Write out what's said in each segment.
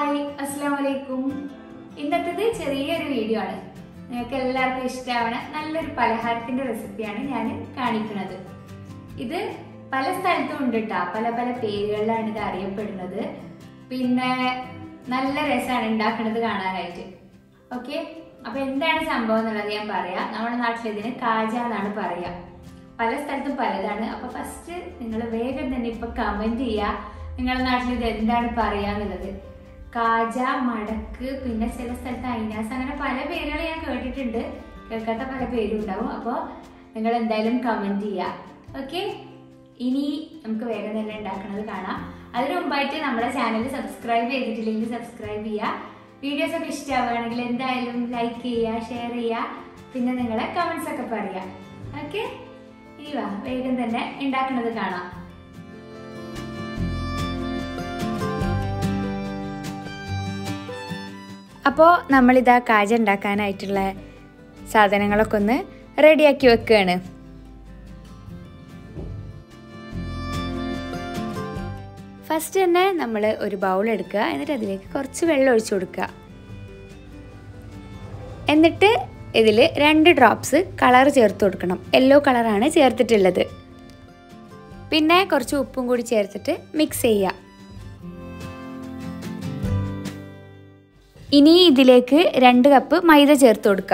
hi അസ്സാം വലൈക്കും ഇന്നത്തേത് ചെറിയൊരു വീഡിയോ ആണ് നിങ്ങൾക്ക് എല്ലാവർക്കും ഇഷ്ടമാവണ നല്ലൊരു പലഹാരത്തിന്റെ റെസിപ്പിയാണ് ഞാൻ കാണിക്കുന്നത് ഇത് പല സ്ഥലത്തും ഉണ്ട് കേട്ടോ പല പല പേരുകളിലാണ് ഇത് അറിയപ്പെടുന്നത് പിന്നെ നല്ല രസമാണ് ഉണ്ടാക്കുന്നത് കാണാനായിട്ട് ഓക്കെ അപ്പൊ എന്താണ് സംഭവം എന്നുള്ളത് ഞാൻ പറയാം നമ്മുടെ നാട്ടിൽ ഇതിന് കാജ എന്നാണ് പറയാ പല സ്ഥലത്തും പലതാണ് അപ്പൊ ഫസ്റ്റ് നിങ്ങൾ വേഗം തന്നെ ഇപ്പൊ കമന്റ് ചെയ്യുക നിങ്ങളുടെ നാട്ടിൽ ഇത് എന്താണ് പറയാന്നുള്ളത് കാജ മടക്ക് പിന്നെ ചില സ്ഥലത്ത് ഐനാസ് അങ്ങനെ പല പേരുകൾ ഞാൻ കേട്ടിട്ടുണ്ട് കേൾക്കാത്ത പല പേരും ഉണ്ടാവും അപ്പോൾ നിങ്ങൾ എന്തായാലും കമന്റ് ചെയ്യുക ഓക്കെ ഇനി നമുക്ക് വേഗം തന്നെ ഉണ്ടാക്കുന്നത് കാണാം അതിനു മുമ്പായിട്ട് നമ്മുടെ ചാനൽ സബ്സ്ക്രൈബ് ചെയ്തിട്ടില്ലെങ്കിൽ സബ്സ്ക്രൈബ് ചെയ്യുക വീഡിയോസ് ഒക്കെ ഇഷ്ടമാവുകയാണെങ്കിൽ എന്തായാലും ലൈക്ക് ചെയ്യുക ഷെയർ ചെയ്യുക പിന്നെ നിങ്ങളെ കമന്റ്സ് ഒക്കെ പറയുക ഓക്കെ ഇനി വാ വേഗം തന്നെ ഉണ്ടാക്കുന്നത് കാണാം അപ്പോൾ നമ്മളിതാ കാജ ഉണ്ടാക്കാനായിട്ടുള്ള സാധനങ്ങളൊക്കെ ഒന്ന് റെഡിയാക്കി വെക്കുകയാണ് ഫസ്റ്റ് തന്നെ നമ്മൾ ഒരു ബൗൾ എടുക്കുക എന്നിട്ട് അതിലേക്ക് കുറച്ച് വെള്ളം ഒഴിച്ചു കൊടുക്കുക എന്നിട്ട് ഇതിൽ രണ്ട് ഡ്രോപ്സ് കളർ ചേർത്ത് കൊടുക്കണം യെല്ലോ കളറാണ് ചേർത്തിട്ടുള്ളത് പിന്നെ കുറച്ച് ഉപ്പും കൂടി ചേർത്തിട്ട് മിക്സ് ചെയ്യുക ഇനി ഇതിലേക്ക് രണ്ട് കപ്പ് മൈദ ചേർത്ത് കൊടുക്കുക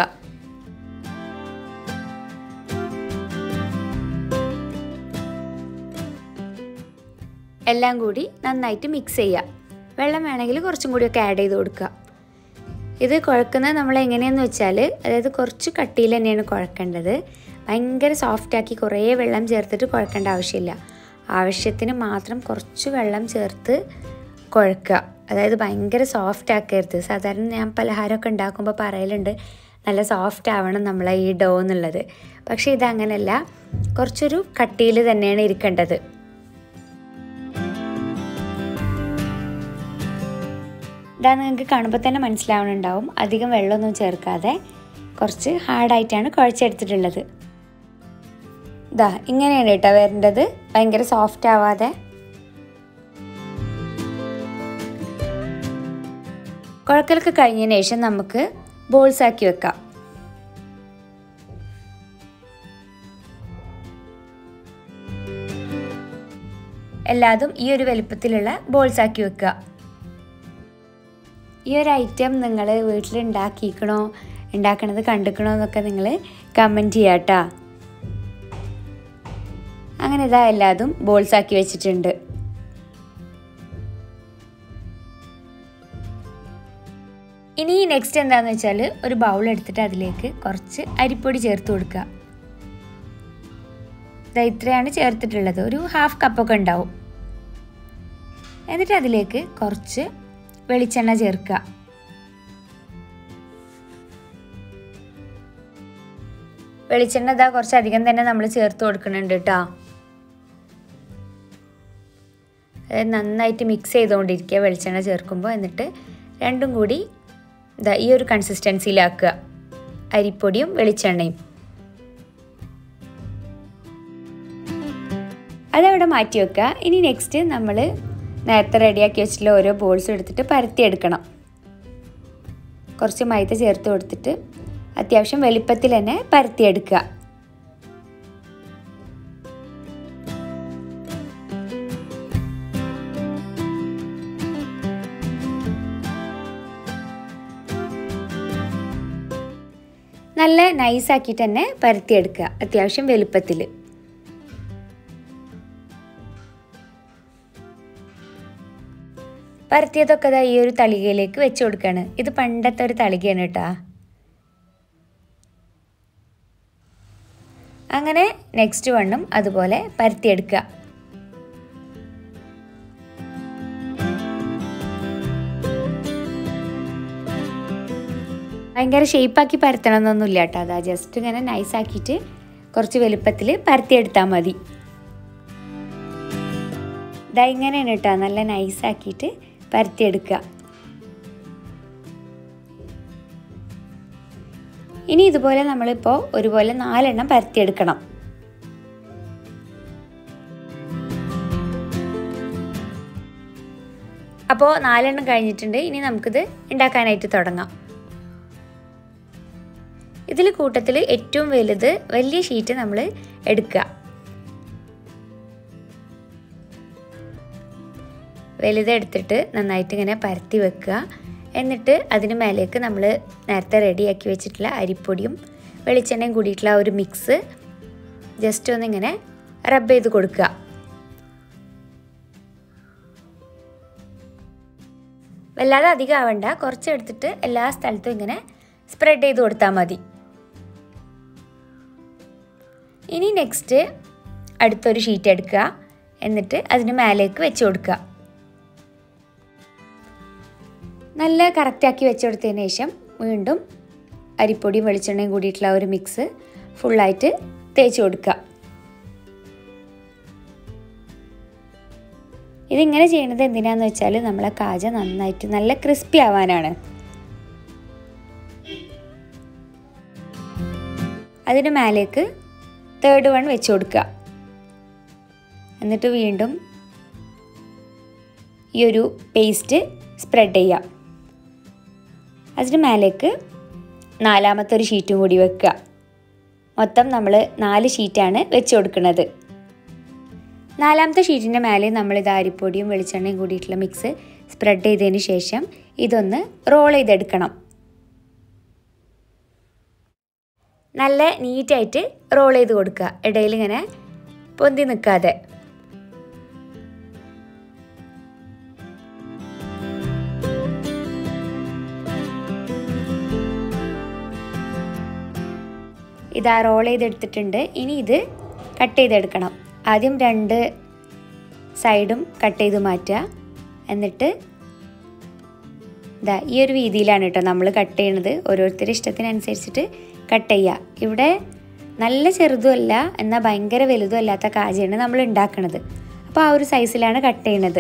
എല്ലാം കൂടി നന്നായിട്ട് മിക്സ് ചെയ്യുക വെള്ളം വേണമെങ്കിൽ കുറച്ചും കൂടിയൊക്കെ ആഡ് ചെയ്ത് കൊടുക്കുക ഇത് കുഴക്കുന്നത് നമ്മൾ എങ്ങനെയെന്ന് വെച്ചാൽ അതായത് കുറച്ച് കട്ടിയിൽ തന്നെയാണ് കുഴക്കേണ്ടത് ഭയങ്കര സോഫ്റ്റാക്കി കുറേ വെള്ളം ചേർത്തിട്ട് കുഴക്കേണ്ട ആവശ്യമില്ല ആവശ്യത്തിന് മാത്രം കുറച്ച് വെള്ളം ചേർത്ത് കുഴക്കുക അതായത് ഭയങ്കര സോഫ്റ്റ് ആക്കരുത് സാധാരണ ഞാൻ പലഹാരമൊക്കെ ഉണ്ടാക്കുമ്പോൾ പറയലുണ്ട് നല്ല സോഫ്റ്റ് ആവണം നമ്മളെ ഈ ഡോ എന്നുള്ളത് പക്ഷേ ഇതങ്ങനെയല്ല കുറച്ചൊരു കട്ടിയിൽ തന്നെയാണ് ഇരിക്കേണ്ടത് ഇതാ നിങ്ങൾക്ക് കാണുമ്പോൾ തന്നെ മനസ്സിലാവുന്നുണ്ടാവും അധികം വെള്ളമൊന്നും ചേർക്കാതെ കുറച്ച് ഹാർഡായിട്ടാണ് കുഴച്ചെടുത്തിട്ടുള്ളത് ഇതാ ഇങ്ങനെയാണ് കേട്ടോ വരേണ്ടത് ഭയങ്കര സോഫ്റ്റ് ആവാതെ കുഴക്കലൊക്കെ കഴിഞ്ഞതിന് ശേഷം നമുക്ക് ബോൾസ് ആക്കി വെക്കാം എല്ലാതും ഈ ഒരു വലുപ്പത്തിലുള്ള ബോൾസ് ആക്കി വെക്കുക ഈ ഒരു ഐറ്റം നിങ്ങൾ വീട്ടിൽ ഉണ്ടാക്കിക്കണോ ഉണ്ടാക്കണത് കണ്ടിക്കണോ എന്നൊക്കെ നിങ്ങൾ കമൻറ്റ് ചെയ്യാം കേട്ടോ അങ്ങനെ ഇതാ എല്ലാതും ബോൾസ് ആക്കി വെച്ചിട്ടുണ്ട് ഇനി നെക്സ്റ്റ് എന്താണെന്ന് വെച്ചാൽ ഒരു ബൗൾ എടുത്തിട്ട് അതിലേക്ക് കുറച്ച് അരിപ്പൊടി ചേർത്ത് കൊടുക്കുക ഇതാ ഇത്രയാണ് ചേർത്തിട്ടുള്ളത് ഒരു ഹാഫ് കപ്പൊക്കെ ഉണ്ടാവും എന്നിട്ട് അതിലേക്ക് കുറച്ച് വെളിച്ചെണ്ണ ചേർക്കുക വെളിച്ചെണ്ണ ഇതാ കുറച്ചധികം തന്നെ നമ്മൾ ചേർത്ത് കൊടുക്കുന്നുണ്ട് കേട്ടോ അതായത് നന്നായിട്ട് മിക്സ് ചെയ്തുകൊണ്ടിരിക്കുക വെളിച്ചെണ്ണ ചേർക്കുമ്പോൾ എന്നിട്ട് രണ്ടും കൂടി ഇതാ ഈ ഒരു കൺസിസ്റ്റൻസിയിലാക്കുക അരിപ്പൊടിയും വെളിച്ചെണ്ണയും അതവിടെ മാറ്റി വെക്കുക ഇനി നെക്സ്റ്റ് നമ്മൾ നേരത്തെ റെഡിയാക്കി വെച്ചിട്ടുള്ള ഓരോ ബോൾസും എടുത്തിട്ട് പരത്തിയെടുക്കണം കുറച്ച് മൈദ ചേർത്ത് കൊടുത്തിട്ട് അത്യാവശ്യം വലിപ്പത്തിൽ തന്നെ പരത്തിയെടുക്കുക നല്ല നൈസാക്കിയിട്ട് തന്നെ പരത്തിയെടുക്കുക അത്യാവശ്യം വലുപ്പത്തിൽ പരത്തിയതൊക്കെ ഈ ഒരു തളികയിലേക്ക് വെച്ച് കൊടുക്കുകയാണ് ഇത് പണ്ടത്തെ ഒരു തളികയാണ് കേട്ടോ അങ്ങനെ നെക്സ്റ്റ് വണ്ണും അതുപോലെ പരത്തിയെടുക്കുക ഭയങ്കര ഷേപ്പാക്കി പരത്തണമെന്നൊന്നുമില്ല കേട്ടോ അതാ ജസ്റ്റ് ഇങ്ങനെ നൈസാക്കിയിട്ട് കുറച്ച് വലുപ്പത്തിൽ പരത്തിയെടുത്താൽ മതി ഇതാ ഇങ്ങനെയാണ് കേട്ടോ നല്ല നൈസാക്കിയിട്ട് പരത്തിയെടുക്കുക ഇനി ഇതുപോലെ നമ്മളിപ്പോൾ ഒരുപോലെ നാലെണ്ണം പരത്തിയെടുക്കണം അപ്പോൾ നാലെണ്ണം കഴിഞ്ഞിട്ടുണ്ട് ഇനി നമുക്കിത് ഉണ്ടാക്കാനായിട്ട് തുടങ്ങാം ഇതിൽ കൂട്ടത്തിൽ ഏറ്റവും വലുത് വലിയ ഷീറ്റ് നമ്മൾ എടുക്കുക വലുതെടുത്തിട്ട് നന്നായിട്ട് ഇങ്ങനെ പരത്തി വെക്കുക എന്നിട്ട് അതിന് മേലേക്ക് നമ്മൾ നേരത്തെ റെഡിയാക്കി വെച്ചിട്ടുള്ള അരിപ്പൊടിയും വെളിച്ചെണ്ണയും കൂടിയിട്ടുള്ള ആ ഒരു മിക്സ് ജസ്റ്റ് ഒന്നിങ്ങനെ റബ്ബ് ചെയ്ത് കൊടുക്കുക വല്ലാതെ അധികം ആവണ്ട കുറച്ച് എടുത്തിട്ട് എല്ലാ സ്ഥലത്തും ഇങ്ങനെ സ്പ്രെഡ് ചെയ്ത് കൊടുത്താൽ മതി ഇനി നെക്സ്റ്റ് അടുത്തൊരു ഷീറ്റ് എടുക്കുക എന്നിട്ട് അതിന് മേലേക്ക് വെച്ച് കൊടുക്കുക നല്ല കറക്റ്റാക്കി വെച്ച് കൊടുത്തതിന് ശേഷം വീണ്ടും അരിപ്പൊടിയും വെളിച്ചെണ്ണയും കൂടിയിട്ടുള്ള ഒരു മിക്സ് ഫുള്ളായിട്ട് തേച്ച് കൊടുക്കുക ഇതിങ്ങനെ ചെയ്യണത് എന്തിനാന്ന് വെച്ചാൽ നമ്മളെ കാജ നന്നായിട്ട് നല്ല ക്രിസ്പി ആവാനാണ് അതിന് മേലേക്ക് തേർഡ് വൺ വെച്ച് കൊടുക്കുക എന്നിട്ട് വീണ്ടും ഈ ഒരു പേസ്റ്റ് സ്പ്രെഡ് ചെയ്യുക അതിന് മേലേക്ക് നാലാമത്തെ ഒരു ഷീറ്റും കൂടി വെക്കുക മൊത്തം നമ്മൾ നാല് ഷീറ്റാണ് വെച്ച് കൊടുക്കുന്നത് നാലാമത്തെ ഷീറ്റിൻ്റെ മേലെ നമ്മൾ ഇത് അരിപ്പൊടിയും വെളിച്ചെണ്ണയും കൂടിയിട്ടുള്ള മിക്സ് സ്പ്രെഡ് ചെയ്തതിന് ശേഷം ഇതൊന്ന് റോൾ ചെയ്തെടുക്കണം നല്ല നീറ്റായിട്ട് റോൾ ചെയ്ത് കൊടുക്കുക ഇടയിൽ ഇങ്ങനെ പൊന്തി നിൽക്കാതെ ഇതാ റോൾ ചെയ്തെടുത്തിട്ടുണ്ട് ഇനി ഇത് കട്ട് ചെയ്തെടുക്കണം ആദ്യം രണ്ട് സൈഡും കട്ട് ചെയ്ത് മാറ്റുക എന്നിട്ട് ഇതാ ഈ ഒരു രീതിയിലാണ് കേട്ടോ നമ്മൾ കട്ട് ചെയ്യണത് ഓരോരുത്തരുടെ ഇഷ്ടത്തിനനുസരിച്ചിട്ട് കട്ട് ചെയ്യുക ഇവിടെ നല്ല ചെറുതുമല്ല എന്നാൽ ഭയങ്കര വലുതും അല്ലാത്ത കാജയാണ് നമ്മൾ ഉണ്ടാക്കുന്നത് അപ്പോൾ ആ ഒരു സൈസിലാണ് കട്ട് ചെയ്യണത്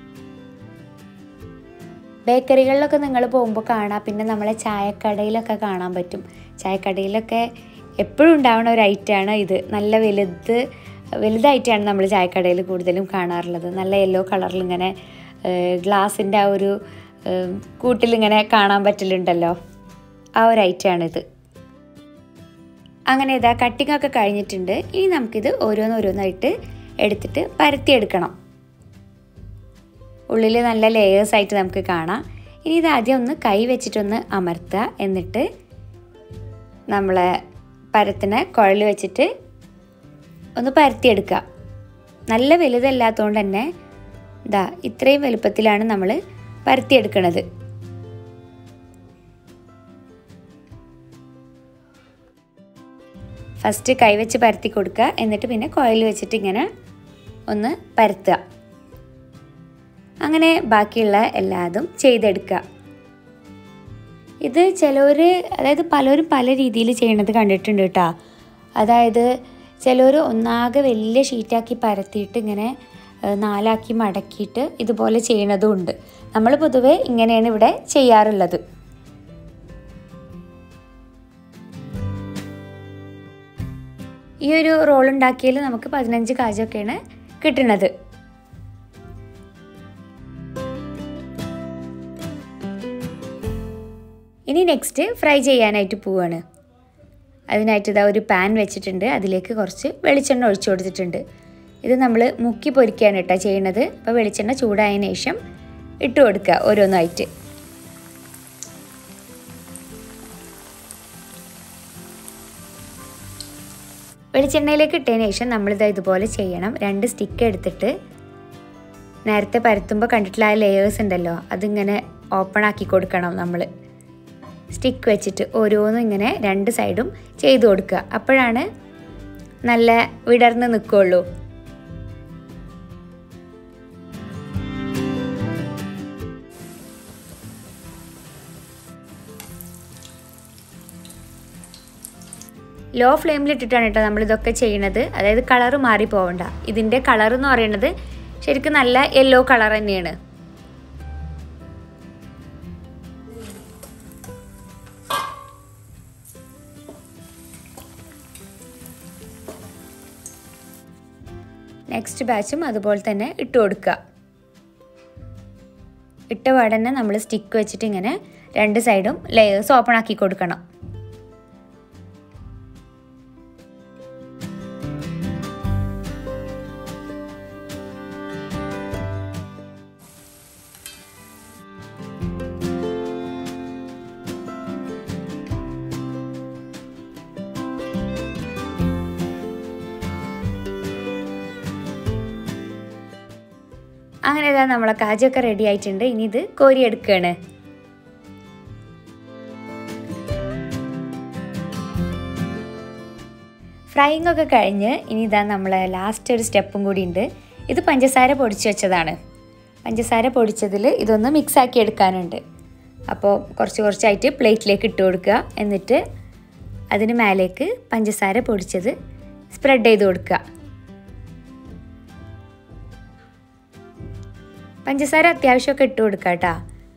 ബേക്കറികളിലൊക്കെ നിങ്ങൾ പോകുമ്പോൾ കാണാം പിന്നെ നമ്മളെ ചായക്കടയിലൊക്കെ കാണാൻ പറ്റും ചായക്കടയിലൊക്കെ എപ്പോഴും ഉണ്ടാവുന്ന ഒരു ഐറ്റമാണ് ഇത് നല്ല വലുത് വലുതായിട്ടാണ് നമ്മൾ ചായക്കടയിൽ കൂടുതലും കാണാറുള്ളത് നല്ല യെല്ലോ കളറിൽ ഇങ്ങനെ ഗ്ലാസിൻ്റെ ആ ഒരു കൂട്ടിലിങ്ങനെ കാണാൻ പറ്റലുണ്ടല്ലോ ആ ഒരു ഐറ്റമാണിത് അങ്ങനെ ഇതാ കട്ടിംഗ് ഒക്കെ കഴിഞ്ഞിട്ടുണ്ട് ഇനി നമുക്കിത് ഓരോന്നോരോന്നായിട്ട് എടുത്തിട്ട് പരത്തിയെടുക്കണം ഉള്ളിൽ നല്ല ലെയേഴ്സ് ആയിട്ട് നമുക്ക് കാണാം ഇനി ഇത് ആദ്യം ഒന്ന് കൈ വെച്ചിട്ടൊന്ന് അമർത്തുക എന്നിട്ട് നമ്മളെ പരത്തിനെ കുഴൽ വെച്ചിട്ട് ഒന്ന് പരത്തിയെടുക്കുക നല്ല വലുതല്ലാത്തതുകൊണ്ട് തന്നെ ഇതാ ഇത്രയും വലുപ്പത്തിലാണ് നമ്മൾ പരത്തിയെടുക്കണത് ഫസ്റ്റ് കൈവച്ച് പരത്തി കൊടുക്കുക എന്നിട്ട് പിന്നെ കോയിൽ വെച്ചിട്ട് ഇങ്ങനെ ഒന്ന് പരത്തുക അങ്ങനെ ബാക്കിയുള്ള എല്ലാതും ചെയ്തെടുക്കുക ഇത് ചിലവർ അതായത് പലരും പല രീതിയിൽ ചെയ്യണത് കണ്ടിട്ടുണ്ട് കേട്ടോ അതായത് ചിലർ ഒന്നാകെ വലിയ ഷീറ്റാക്കി പരത്തിയിട്ട് ഇങ്ങനെ നാലാക്കി മടക്കിയിട്ട് ഇതുപോലെ ചെയ്യണതും ഉണ്ട് നമ്മൾ പൊതുവെ ഇങ്ങനെയാണ് ഇവിടെ ചെയ്യാറുള്ളത് ഈ ഒരു റോൾ ഉണ്ടാക്കിയാൽ നമുക്ക് പതിനഞ്ച് കാജൊക്കെയാണ് കിട്ടുന്നത് ഇനി നെക്സ്റ്റ് ഫ്രൈ ചെയ്യാനായിട്ട് പോവാണ് അതിനായിട്ട് ഇതാ ഒരു പാൻ വെച്ചിട്ടുണ്ട് അതിലേക്ക് കുറച്ച് വെളിച്ചെണ്ണ ഒഴിച്ചു കൊടുത്തിട്ടുണ്ട് ഇത് നമ്മൾ മുക്കി പൊരിക്കുകയാണ് കേട്ടോ ചെയ്യണത് അപ്പോൾ വെളിച്ചെണ്ണ ചൂടായതിനു ശേഷം ഇട്ട് കൊടുക്കുക ഓരോന്നായിട്ട് വെളിച്ചെണ്ണയിലേക്ക് ഇട്ടതിന് ശേഷം നമ്മളിത് ഇതുപോലെ ചെയ്യണം രണ്ട് സ്റ്റിക്ക് എടുത്തിട്ട് നേരത്തെ പരത്തുമ്പോൾ കണ്ടിട്ടുള്ള ആ ലെയേഴ്സ് ഉണ്ടല്ലോ അതിങ്ങനെ ഓപ്പൺ ആക്കി കൊടുക്കണം നമ്മൾ സ്റ്റിക്ക് വെച്ചിട്ട് ഓരോന്നും ഇങ്ങനെ രണ്ട് സൈഡും ചെയ്ത് കൊടുക്കുക അപ്പോഴാണ് നല്ല വിടർന്ന് നിൽക്കുള്ളൂ ലോ ഫ്ലെയിമിലിട്ടിട്ടാണ് കേട്ടോ നമ്മളിതൊക്കെ ചെയ്യണത് അതായത് കളറ് മാറി പോവണ്ട ഇതിൻ്റെ കളർ എന്ന് പറയുന്നത് ശരിക്കും നല്ല യെല്ലോ കളർ തന്നെയാണ് നെക്സ്റ്റ് ബാച്ചും അതുപോലെ തന്നെ ഇട്ട് കൊടുക്കുക ഇട്ട പാടന്നെ നമ്മൾ സ്റ്റിക്ക് വെച്ചിട്ട് ഇങ്ങനെ രണ്ട് സൈഡും ലെയേഴ്സ് ഓപ്പൺ ആക്കി കൊടുക്കണം അങ്ങനെ ഇതാ നമ്മളെ കാജൊക്കെ റെഡി ആയിട്ടുണ്ട് ഇനി ഇത് കോരിയെടുക്കുകയാണ് ഫ്രൈയിങ് ഒക്കെ കഴിഞ്ഞ് ഇനി ഇതാ നമ്മൾ ലാസ്റ്റ് ഒരു സ്റ്റെപ്പും കൂടി ഉണ്ട് ഇത് പഞ്ചസാര പൊടിച്ച് വെച്ചതാണ് പഞ്ചസാര പൊടിച്ചതിൽ ഇതൊന്ന് മിക്സ് ആക്കി എടുക്കാനുണ്ട് അപ്പോൾ കുറച്ച് കുറച്ചായിട്ട് പ്ലേറ്റിലേക്ക് ഇട്ട് കൊടുക്കുക എന്നിട്ട് അതിന് മേലേക്ക് പഞ്ചസാര പൊടിച്ചത് സ്പ്രെഡ് ചെയ്ത് കൊടുക്കുക പഞ്ചസാര അത്യാവശ്യമൊക്കെ ഇട്ട് കൊടുക്കുക കേട്ടോ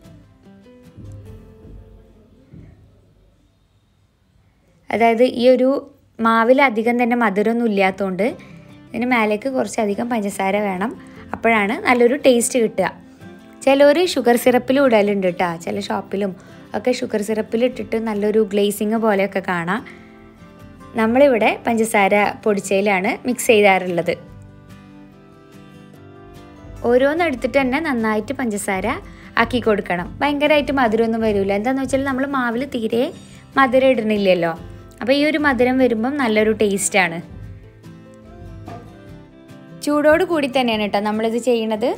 അതായത് ഈ ഒരു മാവിൽ അധികം തന്നെ മധുരമൊന്നും ഇല്ലാത്തതുകൊണ്ട് ഇതിന് മേലേക്ക് കുറച്ചധികം പഞ്ചസാര വേണം അപ്പോഴാണ് നല്ലൊരു ടേസ്റ്റ് കിട്ടുക ചിലർ ഷുഗർ സിറപ്പിലും ഇടലുണ്ട് കേട്ടോ ചില ഷോപ്പിലും ഒക്കെ ഷുഗർ സിറപ്പിൽ ഇട്ടിട്ട് നല്ലൊരു ഗ്ലേസിങ് പോലെയൊക്കെ കാണാം നമ്മളിവിടെ പഞ്ചസാര പൊടിച്ചതിലാണ് മിക്സ് ചെയ്യാറുള്ളത് ഓരോന്ന് എടുത്തിട്ട് തന്നെ നന്നായിട്ട് പഞ്ചസാര ആക്കി കൊടുക്കണം ഭയങ്കരമായിട്ട് മധുരമൊന്നും വരില്ല എന്താണെന്ന് വെച്ചാൽ നമ്മൾ മാവിൽ തീരെ മധുരം ഇടണില്ലല്ലോ അപ്പോൾ ഈ ഒരു മധുരം വരുമ്പം നല്ലൊരു ടേസ്റ്റാണ് ചൂടോട് കൂടി തന്നെയാണ് കേട്ടോ നമ്മളിത് ചെയ്യണത്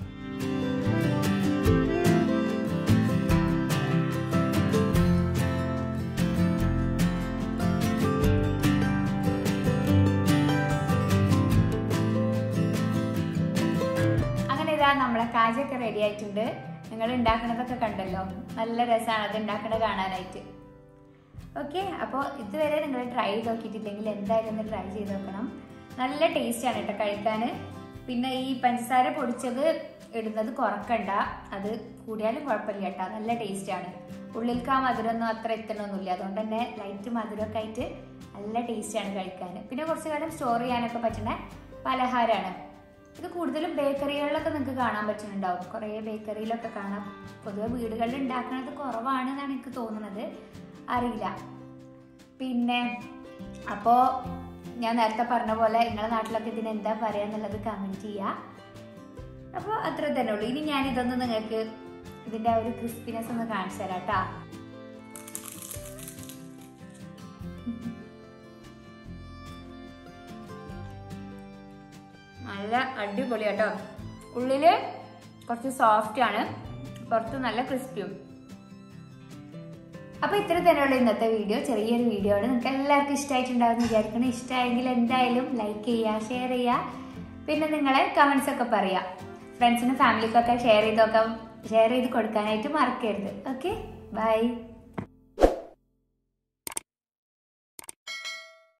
അങ്ങനെ ഇതാ നമ്മളെ കാജൊക്കെ റെഡി ആയിട്ടുണ്ട് നിങ്ങൾ ഉണ്ടാക്കണതൊക്കെ കണ്ടല്ലോ നല്ല രസമാണ് അത് ഉണ്ടാക്കണത് കാണാനായിട്ട് ഓക്കെ അപ്പോൾ ഇതുവരെ നിങ്ങൾ ട്രൈ ചെയ്ത് നോക്കിയിട്ടില്ലെങ്കിൽ എന്തായാലും ഒന്ന് ട്രൈ ചെയ്ത് നോക്കണം നല്ല ടേസ്റ്റാണ് കേട്ടോ കഴിക്കാൻ പിന്നെ ഈ പഞ്ചസാര പൊടിച്ചത് ഇടുന്നത് കുറക്കണ്ട അത് കൂടിയാലും കുഴപ്പമില്ല കേട്ടോ നല്ല ടേസ്റ്റാണ് ഉള്ളിൽക്ക് ആ മധുരമൊന്നും അത്ര എത്തണമൊന്നുമില്ല അതുകൊണ്ട് തന്നെ ലൈറ്റ് മധുരമൊക്കെ ആയിട്ട് നല്ല ടേസ്റ്റാണ് കഴിക്കാൻ പിന്നെ കുറച്ച് കാലം സ്റ്റോർ ചെയ്യാനൊക്കെ പറ്റുന്ന പലഹാരമാണ് ഇത് കൂടുതലും ബേക്കറികളിലൊക്കെ നിങ്ങൾക്ക് കാണാൻ പറ്റുന്നുണ്ടാവും കുറേ ബേക്കറിയിലൊക്കെ കാണാം പൊതുവെ വീടുകളിൽ ഉണ്ടാക്കുന്നത് കുറവാണെന്നാണ് എനിക്ക് തോന്നുന്നത് അറിയില്ല പിന്നെ അപ്പോൾ ഞാൻ നേരത്തെ പറഞ്ഞ പോലെ നിങ്ങളുടെ നാട്ടിലൊക്കെ ഇതിന് എന്താ പറയുക എന്നുള്ളത് കമൻറ്റ് ചെയ്യുക അപ്പോൾ അത്ര തന്നെ ഉള്ളൂ ഇനി ഞാൻ ഇതൊന്ന് നിങ്ങൾക്ക് ഇതിൻ്റെ ആ ഒരു ക്രിസ്പിനെസ് ഒന്ന് കാണിച്ചു തരാം കേട്ടോ നല്ല അടിപൊളി കേട്ടോ ഉള്ളിൽ കുറച്ച് സോഫ്റ്റ് ആണ് പുറത്ത് നല്ല ക്രിസ്പിയും അപ്പോൾ ഇത്ര തന്നെയുള്ള ഇന്നത്തെ വീഡിയോ ചെറിയൊരു വീഡിയോ ആണ് നിങ്ങൾക്ക് എല്ലാവർക്കും ഇഷ്ടമായിട്ടുണ്ടാകുമെന്ന് വിചാരിക്കണം ഇഷ്ടമായെങ്കിൽ എന്തായാലും ലൈക്ക് ചെയ്യുക ഷെയർ ചെയ്യുക പിന്നെ നിങ്ങളെ കമൻസ് ഒക്കെ പറയുക ഫ്രണ്ട്സിനും ഫാമിലിക്കൊക്കെ ഷെയർ ചെയ്തൊക്കെ ഷെയർ ചെയ്ത് കൊടുക്കാനായിട്ട് മറക്കരുത് ഓക്കെ ബൈ